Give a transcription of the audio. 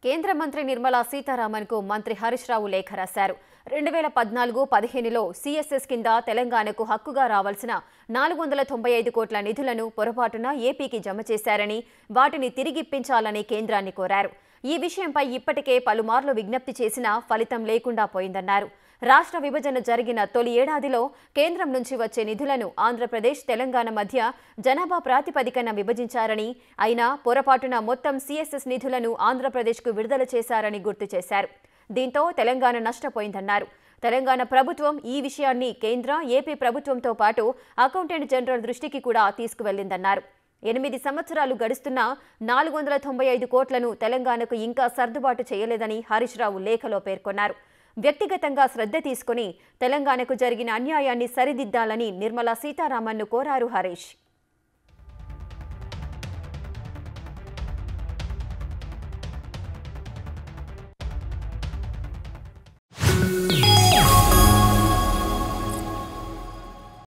కేంద్ర మంత్రి నిర్మలా సీతారామన్కు మంత్రి హరీష్ రావు లేఖ రాశారు రెండు వేల పద్నాలుగు పదిహేనులో సీఎస్ఎస్ కింద తెలంగాణకు హక్కుగా రావాల్సిన నాలుగు వందల తొంభై ఐదు కోట్ల నిధులను పొరపాటున ఏపీకి జమ చేశారని వాటిని తిరిగిప్పించాలని కేంద్రాన్ని కోరారు ఈ విషయంపై ఇప్పటికే పలుమార్లు విజ్ఞప్తి చేసినా ఫలితం లేకుండా పోయిందన్నారు రాష్ట్ర విభజన జరిగిన తొలి ఏడాదిలో కేంద్రం నుంచి వచ్చే నిధులను ఆంధ్రప్రదేశ్ తెలంగాణ మధ్య జనాభా ప్రాతిపదికన విభజించారని అయినా పొరపాటున మొత్తం సీఎస్ఎస్ నిధులను ఆంధ్రప్రదేశ్కు విడుదల చేశారని గుర్తు చేశారు దీంతో తెలంగాణ నష్టపోయిందన్నారు తెలంగాణ ప్రభుత్వం ఈ విషయాన్ని కేంద్ర ఏపీ ప్రభుత్వంతో పాటు అకౌంటెంట్ జనరల్ దృష్టికి కూడా తీసుకువెళ్లిందన్నారు ఎనిమిది సంవత్సరాలు గడుస్తున్నా నాలుగు వందల తొంభై ఐదు కోట్లను తెలంగాణకు ఇంకా సర్దుబాటు చేయలేదని హరీష్ రావు లేఖలో పేర్కొన్నారు వ్యక్తిగతంగా శ్రద్ధ తీసుకుని తెలంగాణకు జరిగిన అన్యాయాన్ని సరిదిద్దాలని నిర్మలా సీతారామన్ను కోరారు హరీష్